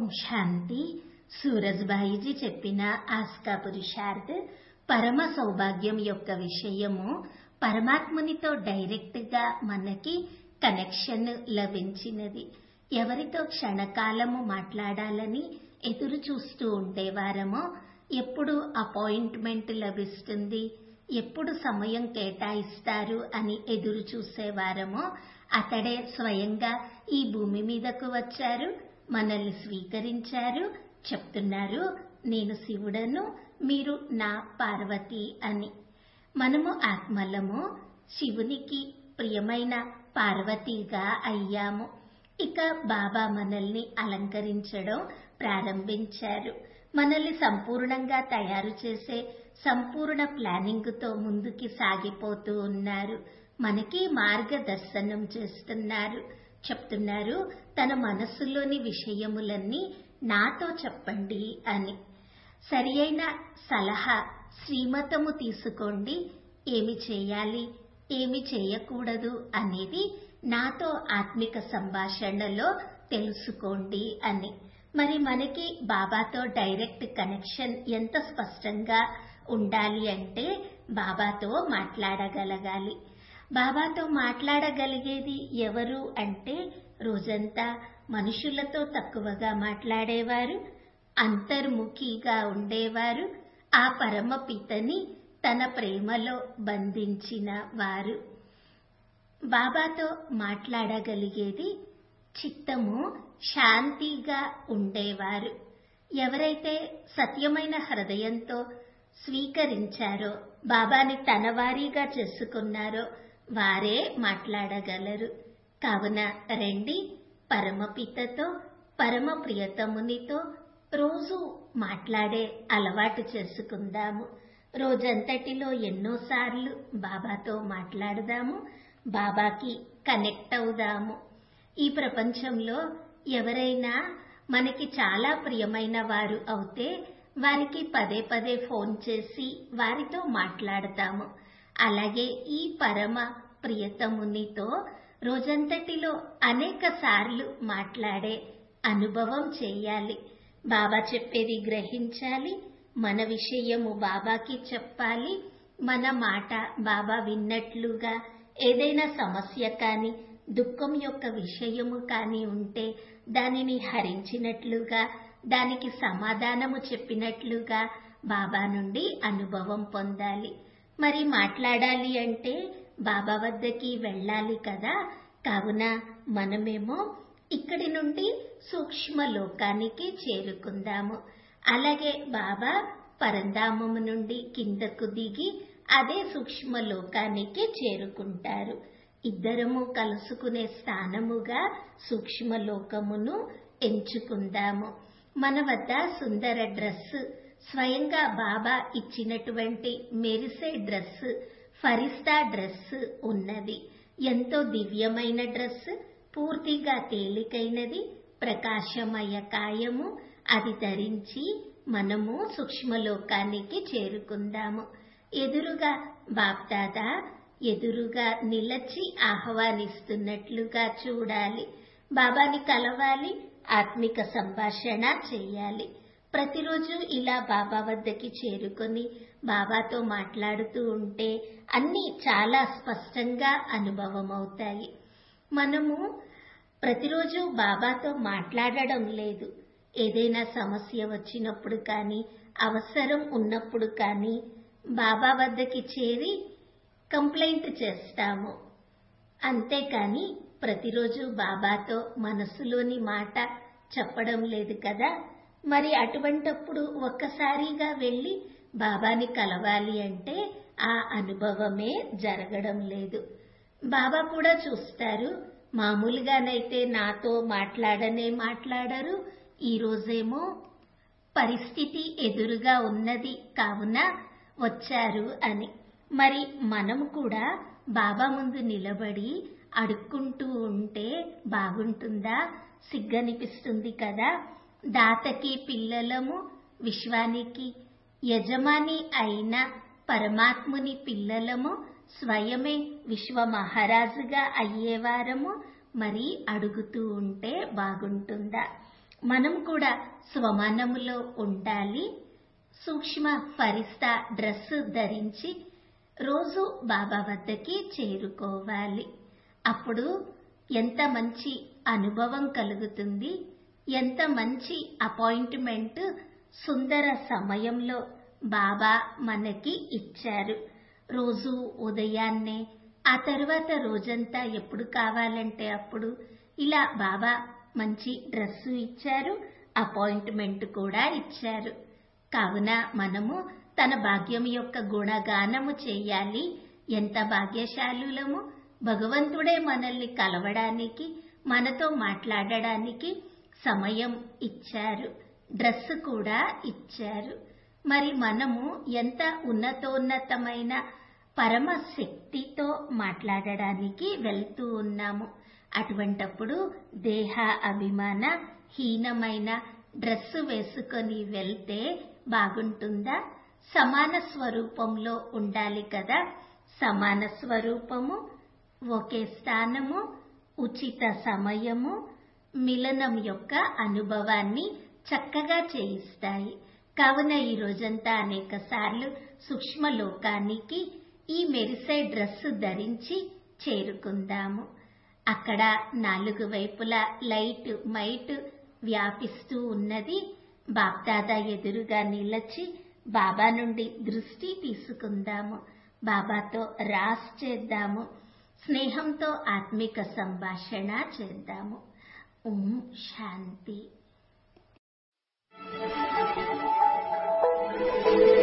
శాంతి సూరజ్భాయిజీ చెప్పిన ఆస్కా పురుషార్థ్ పరమ సౌభాగ్యం యొక్క విషయము పరమాత్మునితో డైరెక్ట్ గా మనకి కనెక్షన్ లభించినది ఎవరితో క్షణకాలము మాట్లాడాలని ఎదురు చూస్తూ ఉండేవారమో ఎప్పుడు అపాయింట్మెంట్ లభిస్తుంది ఎప్పుడు సమయం కేటాయిస్తారు అని ఎదురు చూసేవారమో అతడే స్వయంగా ఈ భూమి మీదకు వచ్చారు మనల్ని స్వీకరించారు చెప్తున్నారు నేను శివుడను మీరు నా పార్వతి అని మనము ఆత్మలము శివునికి ప్రియమైన పార్వతిగా అయ్యాము ఇక బాబా మనల్ని అలంకరించడం ప్రారంభించారు మనల్ని సంపూర్ణంగా తయారు చేసే సంపూర్ణ ప్లానింగ్ తో ముందుకి సాగిపోతూ ఉన్నారు మనకి మార్గదర్శనం చేస్తున్నారు చెప్తున్నారు తన మనస్సులోని విషయములన్నీ నాతో చెప్పండి అని సరి అయిన సలహా శ్రీమతము తీసుకోండి ఏమి చేయాలి ఏమి చేయకూడదు అనేది నాతో ఆత్మిక సంభాషణలో తెలుసుకోండి అని మరి మనకి బాబాతో డైరెక్ట్ కనెక్షన్ ఎంత స్పష్టంగా ఉండాలి అంటే బాబాతో మాట్లాడగలగాలి బాబాతో మాట్లాడగలిగేది ఎవరు అంటే రోజంతా మనుషులతో తక్కువగా మాట్లాడేవారు అంతర్ముఖిగా ఉండేవారు ఆ పరమపితని తన ప్రేమలో బంధించిన వారు బాబాతో మాట్లాడగలిగేది చిత్తము శాంతిగా ఉండేవారు ఎవరైతే సత్యమైన హృదయంతో స్వీకరించారో బాబాని తన వారీగా చేసుకున్నారో వారే మాట్లాడగలరు కావున రండి పరమపితతో పరమ ప్రియతమునితో రోజు మాట్లాడే అలవాటు చేసుకుందాము రోజంతటిలో ఎన్నోసార్లు బాబాతో మాట్లాడదాము బాబాకి కనెక్ట్ అవుదాము ఈ ప్రపంచంలో ఎవరైనా మనకి చాలా ప్రియమైన వారు అవుతే వారికి పదే పదే ఫోన్ చేసి వారితో మాట్లాడతాము అలాగే ఈ పరమ ప్రియతమునితో రోజంతటిలో అనేక సార్లు మాట్లాడే అనుభవం చేయాలి బాబా చెప్పేది గ్రహించాలి మన విషయము బాబాకి చెప్పాలి మన మాట బాబా విన్నట్లుగా ఏదైనా సమస్య కానీ దుఃఖం యొక్క విషయము కానీ ఉంటే దానిని హరించినట్లుగా దానికి సమాధానము చెప్పినట్లుగా బాబా నుండి అనుభవం పొందాలి మరి మాట్లాడాలి అంటే బాబా వద్దకి వెళ్ళాలి కదా కావున మనమేమో ఇక్కడి నుండి సూక్ష్మ లోకానికి చేరుకుందాము అలాగే బాబా పరంధామము నుండి కిందకు దిగి అదే సూక్ష్మ లోకానికి చేరుకుంటారు ఇద్దరము కలుసుకునే స్థానముగా సూక్ష్మ లోకమును ఎంచుకుందాము మన వద్ద సుందర డ్రెస్ స్వయంగా బాబా ఇచ్చినటువంటి మెరిసే డ్రెస్ ఫరిస్తా డ్రెస్ ఉన్నది ఎంతో దివ్యమైన డ్రెస్ పూర్తిగా తేలికైనది ప్రకాశమయ కాయము అది ధరించి మనము సూక్ష్మలోకానికి చేరుకుందాము ఎదురుగా బాప్దాదా ఎదురుగా నిలచి ఆహ్వానిస్తున్నట్లుగా చూడాలి బాబాని కలవాలి ఆత్మిక సంభాషణ చేయాలి ప్రతిరోజు ఇలా బాబా వద్దకి చేరుకొని బాబాతో మాట్లాడుతూ ఉంటే అన్ని చాలా స్పష్టంగా అనుభవం అవుతాయి మనము ప్రతిరోజు బాబాతో మాట్లాడడం లేదు ఏదైనా సమస్య వచ్చినప్పుడు కానీ అవసరం ఉన్నప్పుడు కానీ బాబా వద్దకి చేరి కంప్లైంట్ చేస్తాము అంతేకాని ప్రతిరోజు బాబాతో మనసులోని మాట చెప్పడం లేదు కదా మరి అటువంటప్పుడు ఒక్కసారిగా వెళ్ళి బాబాని కలవాలి అంటే ఆ అనుభవమే జరగడం లేదు బాబా కూడా చూస్తారు మామూలుగానైతే నాతో మాట్లాడనే మాట్లాడరు ఈ రోజేమో పరిస్థితి ఎదురుగా ఉన్నది కావున వచ్చారు అని మరి మనం కూడా బాబా ముందు నిలబడి అడుక్కుంటూ ఉంటే బాగుంటుందా సిగ్గనిపిస్తుంది కదా దాతకి పిల్లలము విశ్వానికి యజమాని అయిన పరమాత్ముని పిల్లలము స్వయమే విశ్వ మహారాజుగా అయ్యేవారము మరి అడుగుతూ ఉంటే బాగుంటుందా మనం కూడా స్వమానములో ఉండాలి సూక్ష్మ ఫరిస్తా డ్రెస్ ధరించి రోజు బాబా వద్దకి చేరుకోవాలి అప్పుడు ఎంత మంచి అనుభవం కలుగుతుంది ఎంత మంచి అపాయింట్మెంట్ సుందర సమయంలో బాబా మనకి ఇచ్చారు రోజు ఉదయాన్నే ఆ తర్వాత రోజంతా ఎప్పుడు కావాలంటే అప్పుడు ఇలా బాబా మంచి డ్రెస్సు ఇచ్చారు అపాయింట్మెంట్ కూడా ఇచ్చారు కావున మనము తన భాగ్యం యొక్క గుణగానము చేయాలి ఎంత భాగ్యశాలులము భగవంతుడే మనల్ని కలవడానికి మనతో మాట్లాడడానికి సమయం ఇచ్చారు డ్రెస్ కూడా ఇచ్చారు మరి మనము ఎంత ఉన్నతోన్నతమైన పరమ శక్తితో మాట్లాడడానికి వెళ్తూ ఉన్నాము అటువంటప్పుడు దేహ అభిమాన హీనమైన డ్రెస్ వేసుకొని వెళ్తే బాగుంటుందా సమాన స్వరూపంలో ఉండాలి కదా సమాన స్వరూపము ఒకే స్థానము ఉచిత సమయము మిలనం యొక్క అనుభవాన్ని చక్కగా చేయిస్తాయి కావున ఈ రోజంతా అనేక సార్లు సూక్ష్మ లోకానికి ఈ మెరిసే డ్రెస్ ధరించి చేరుకుందాము అక్కడ నాలుగు వైపులా లైట్ మైట్ వ్యాపిస్తూ ఉన్నది బాప్దాదా ఎదురుగా నిలచి బాబా నుండి దృష్టి తీసుకుందాము బాబాతో రాస్ చేద్దాము స్నేహంతో ఆత్మిక సంభాషణ చేద్దాము ఓం శాంతి